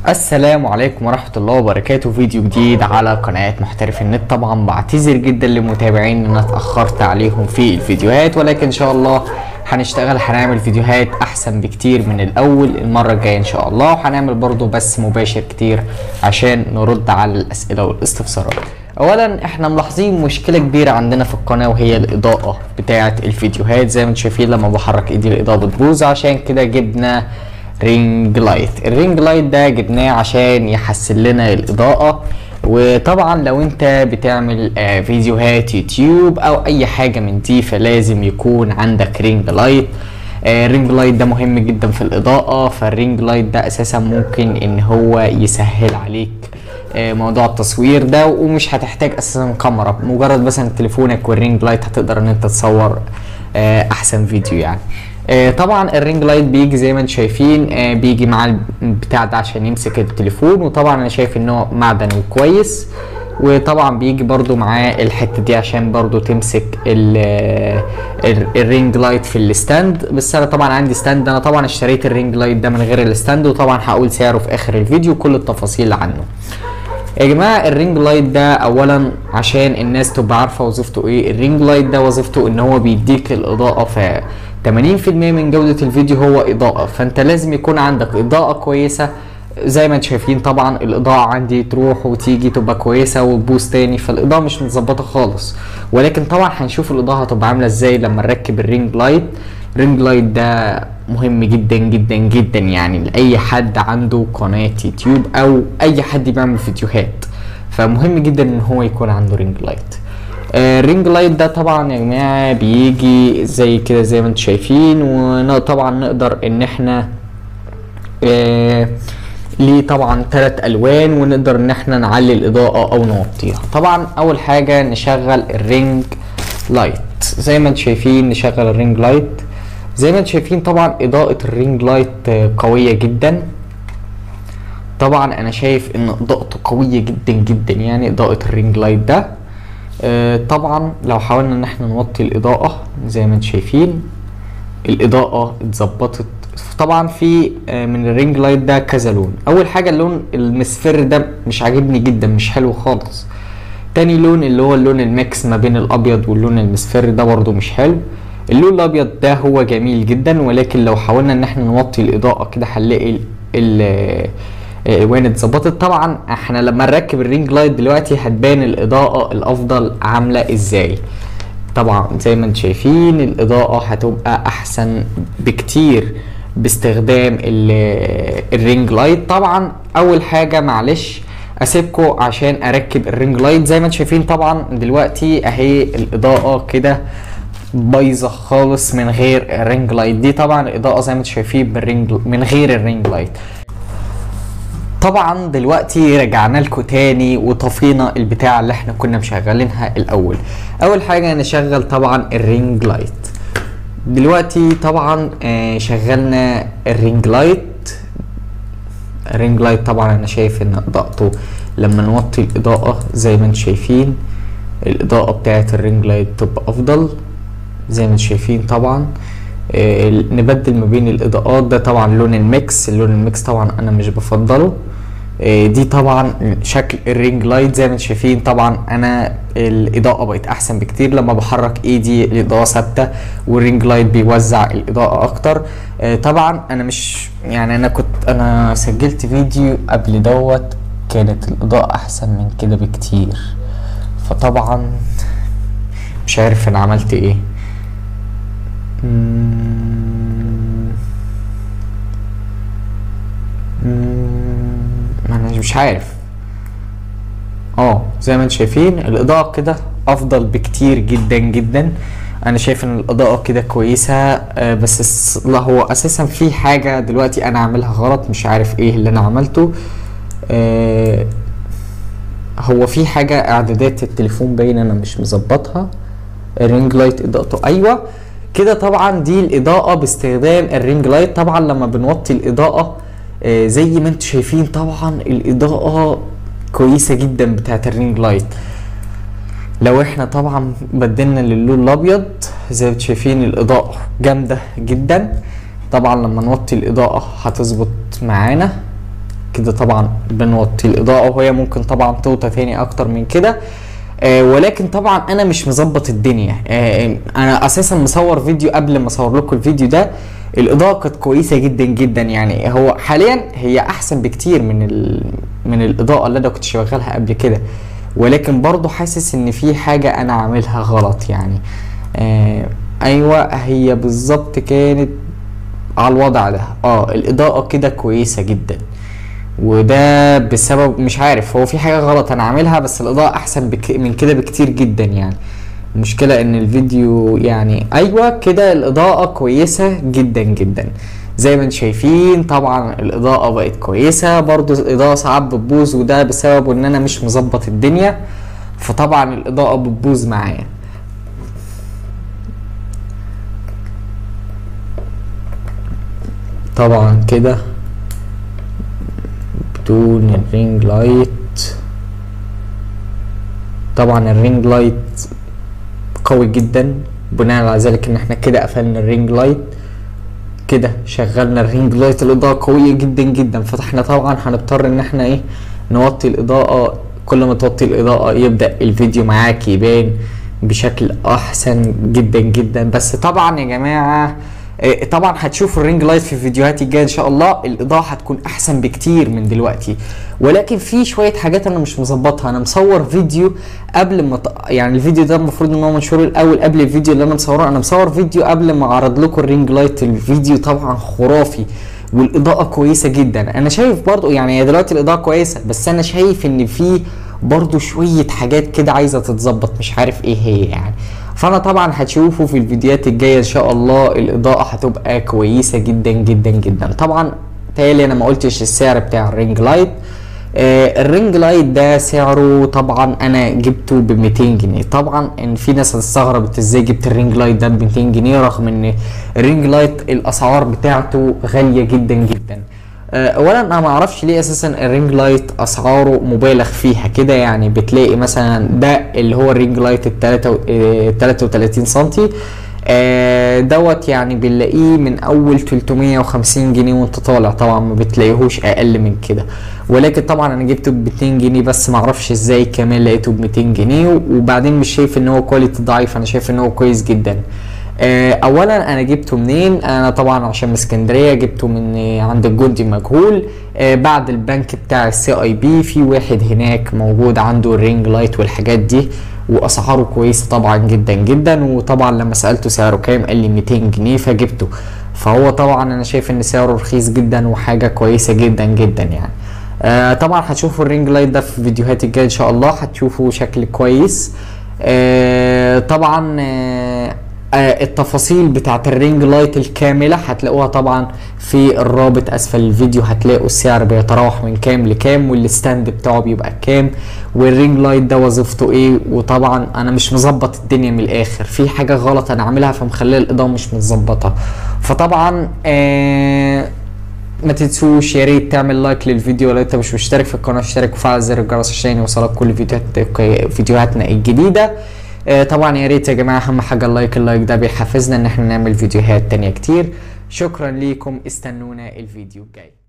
السلام عليكم ورحمة الله وبركاته فيديو جديد على قناة محترف النت طبعا بعتذر جدا للمتابعين ان انا اتأخرت عليهم في الفيديوهات ولكن ان شاء الله هنشتغل هنعمل فيديوهات احسن بكتير من الاول المرة الجاية ان شاء الله وهنعمل برضو بث مباشر كتير عشان نرد على الاسئلة والاستفسارات اولا احنا ملاحظين مشكلة كبيرة عندنا في القناة وهي الاضاءة بتاعة الفيديوهات زي ما انتم شايفين لما بحرك ايدي الاضاءة بتبوظ عشان كده جبنا رينج لايت الرينج لايت ده جبناه عشان يحسن لنا الاضاءة وطبعا لو انت بتعمل آه، فيديوهات يوتيوب او اي حاجة من دي فلازم يكون عندك رينج لايت آه، الرينج لايت ده مهم جدا في الاضاءة فالرينج لايت ده اساسا ممكن ان هو يسهل عليك آه، موضوع التصوير ده ومش هتحتاج اساسا كاميرا مجرد مثلا تليفونك والرينج لايت هتقدر ان انت تصور آه، احسن فيديو يعني آه، طبعا الرينج لايت بيجي زي ما انتم شايفين آه، بيجي مع البتاع ده عشان يمسك التليفون وطبعا انا شايف ان هو معدني كويس وطبعا بيجي برضو معاه الحته دي عشان برضو تمسك ال- ال- الرينج لايت في الستاند بس انا طبعا عندي ستاند انا طبعا اشتريت الرينج لايت ده من غير الستاند وطبعا هقول سعره في اخر الفيديو كل التفاصيل عنه يا جماعه الرينج لايت ده اولا عشان الناس تبقى عارفه وظيفته ايه الرينج لايت ده وظيفته ان هو بيديك الاضاءه ف 80% من جوده الفيديو هو اضاءه فانت لازم يكون عندك اضاءه كويسه زي ما انتم شايفين طبعا الاضاءه عندي تروح وتيجي تبقى كويسه وتبوظ تاني فالاضاءه مش متظبطه خالص ولكن طبعا هنشوف الاضاءه هتبقى عامله ازاي لما نركب الرينج لايت الرينج لايت ده مهم جدا جدا جدا يعني لاي حد عنده قناه يوتيوب او اي حد بيعمل فيديوهات فمهم جدا ان هو يكون عنده رينج لايت آه، الرينج لايت ده طبعا يا جماعه بيجي زي كده زي ما انتم شايفين وطبعا نقدر ان احنا آه، ليه طبعا ثلاث الوان ونقدر ان احنا نعلي الاضاءه او نوطيها طبعا اول حاجه نشغل الرينج لايت زي ما انتم شايفين نشغل الرينج لايت زي ما انتم شايفين طبعا اضاءه الرينج لايت آه، قويه جدا طبعا انا شايف ان اضاءته قويه جدا جدا يعني اضاءه الرينج لايت ده آه، طبعا لو حاولنا ان احنا نوطي الاضاءه زي ما انتم شايفين الاضاءه اتظبطت طبعا في آه، من الرينج لايت ده كذا لون اول حاجه اللون المصفر ده مش عاجبني جدا مش حلو خالص تاني لون اللي هو اللون الميكس ما بين الابيض واللون المصفر ده برضو مش حلو اللون الابيض ده هو جميل جدا ولكن لو حاولنا ان احنا نوطي الاضاءه كده هنلاقي ال- ال- الالوان اتظبطت طبعا احنا لما نركب الرينج لايت دلوقتي هتبان الاضاءه الافضل عامله ازاي طبعا زي ما انتم شايفين الاضاءه هتبقى احسن بكتير باستخدام ال- الرينج لايت طبعا اول حاجه معلش اسيبكم عشان اركب الرينج لايت زي ما انتم شايفين طبعا دلوقتي اهي الاضاءه كده بايظه خالص من غير الرينج لايت دي طبعا الاضاءه زي ما انتم شايفين بالرينج من غير الرينج لايت طبعا دلوقتي رجعنا لكم تاني وطفينا البتاع اللي احنا كنا مشغلينها الاول اول حاجه نشغل طبعا الرينج لايت دلوقتي طبعا آه، شغلنا الرينج لايت الرينج لايت طبعا انا شايف ان اضاءته لما نوطي الاضاءه زي ما انتم شايفين الاضاءه بتاعت الرينج لايت تبقى افضل زي ما انتم شايفين طبعا آه، نبدل ما بين الاضاءات ده طبعا لون الميكس اللون الميكس طبعا انا مش بفضله آه، دي طبعا شكل الرينج لايت زي ما انتم شايفين طبعا انا الاضاءه بقت احسن بكتير لما بحرك ايدي الاضاءه ثابته والرينج لايت بيوزع الاضاءه اكتر آه، طبعا انا مش يعني انا كنت انا سجلت فيديو قبل دوت كانت الاضاءه احسن من كده بكتير فطبعا مش عارف انا عملت ايه مم. مم. انا مش عارف اه زي ما انتم شايفين الاضاءة كده افضل بكتير جدا جدا انا شايف ان الاضاءة كده كويسة آه، بس الس- لا هو اساسا في حاجة دلوقتي انا عاملها غلط مش عارف ايه اللي انا عملته آه، هو في حاجة اعدادات التليفون باين انا مش مظبطها الرينج لايت اضاءته ايوه كده طبعا دي الاضاءة باستخدام الرينج لايت طبعا لما بنوطي الاضاءة آه، زي ما انتم شايفين طبعا الاضاءة كويسة جدا بتاعت الرينج لايت لو احنا طبعا بدلنا للون الابيض زي ما انتم شايفين الاضاءة جامدة جدا طبعا لما نوطي الاضاءة هتظبط معانا كده طبعا بنوطي الاضاءه وهي ممكن طبعا توطى تاني اكتر من كده آه ولكن طبعا انا مش مظبط الدنيا آه انا اساسا مصور فيديو قبل ما اصور لكم الفيديو ده الاضاءه كانت كويسه جدا جدا يعني هو حاليا هي احسن بكتير من ال... من الاضاءه اللي انا كنت شغالها قبل كده ولكن برضو حاسس ان في حاجه انا عاملها غلط يعني آه ايوه هي بالظبط كانت على الوضع ده اه الاضاءه كده كويسه جدا وده بسبب مش عارف هو في حاجه غلط انا عاملها بس الاضاءه احسن بك من كده بكتير جدا يعني المشكله ان الفيديو يعني ايوه كده الاضاءه كويسه جدا جدا زي ما انتم شايفين طبعا الاضاءه بقت كويسه برضو الاضاءه ساعات بتبوظ وده بسبب ان انا مش مظبط الدنيا فطبعا الاضاءه بتبوظ معايا طبعا كده بدون الرينج لايت طبعا الرينج لايت قوي جدا بناء على ذلك ان احنا كده قفلنا الرينج لايت كده شغلنا الرينج لايت الاضاءه قويه جدا جدا فاحنا طبعا هنضطر ان احنا ايه نوطي الاضاءه كل ما توطي الاضاءه يبدا الفيديو معاك يبان بشكل احسن جدا جدا بس طبعا يا جماعه طبعا هتشوفوا الرينج لايت في الفيديوهات الجايه ان شاء الله الاضاءه هتكون احسن بكتير من دلوقتي ولكن في شويه حاجات انا مش مظبطها انا مصور فيديو قبل ما ط... يعني الفيديو ده المفروض ان هو منشور الاول قبل الفيديو اللي انا مصوره انا مصور فيديو قبل ما اعرض لكم الرينج لايت الفيديو طبعا خرافي والاضاءه كويسه جدا انا شايف برضو يعني هي دلوقتي الاضاءه كويسه بس انا شايف ان في برضو شويه حاجات كده عايزه تتظبط مش عارف ايه هي يعني فانا طبعا هتشوفوا في الفيديوهات الجايه ان شاء الله الاضاءه هتبقى كويسه جدا جدا جدا طبعا تالي انا ما قلتش السعر بتاع الرينج لايت آه الرينج لايت ده سعره طبعا انا جبته ب 200 جنيه طبعا ان في ناس هتستغرب ازاي جبت الرينج لايت ده ب 200 جنيه رغم ان الرينج لايت الاسعار بتاعته غاليه جدا جدا اولا انا ما اعرفش ليه اساسا الرينج لايت اسعاره مبالغ فيها كده يعني بتلاقي مثلا ده اللي هو الرينج لايت ال 33 سنتي آه دوت يعني بنلاقيه من اول 350 جنيه وانت طالع طبعا ما بتلاقيهوش اقل من كده ولكن طبعا انا جبته ب 200 جنيه بس ما اعرفش ازاي كمان لقيته ب 200 جنيه وبعدين مش شايف ان هو كواليتي ضعيف انا شايف ان هو كويس جدا آه اولا انا جبته منين انا طبعا عشان من اسكندريه جبته من آه عند الجندي المجهول آه بعد البنك بتاع السي اي بي في واحد هناك موجود عنده الرينج لايت والحاجات دي واسعاره كويسه طبعا جدا جدا وطبعا لما سالته سعره كام قال لي 200 جنيه فجبته فهو طبعا انا شايف ان سعره رخيص جدا وحاجه كويسه جدا جدا يعني آه طبعا هتشوفوا الرينج لايت ده في فيديوهات الجايه ان شاء الله هتشوفوا شكل كويس آه طبعا آه التفاصيل بتاعت الرينج لايت الكاملة هتلاقوها طبعا في الرابط اسفل الفيديو هتلاقوا السعر بيتراوح من كام لكام والستاند بتاعه بيبقى كام والرينج لايت ده وظيفته ايه وطبعا انا مش مظبط الدنيا من الاخر في حاجة غلط انا عاملها فمخليه الاضاءة مش متظبطة فطبعا آه ما تنسوش يا ريت تعمل لايك للفيديو لو انت مش مشترك في القناه اشترك وفعل زر الجرس عشان يوصلك كل فيديوهات فيديوهاتنا الجديده طبعا يا ريت يا جماعه اهم حاجه اللايك اللايك ده بيحفزنا ان احنا نعمل فيديوهات تانية كتير شكرا ليكم استنونا الفيديو الجاي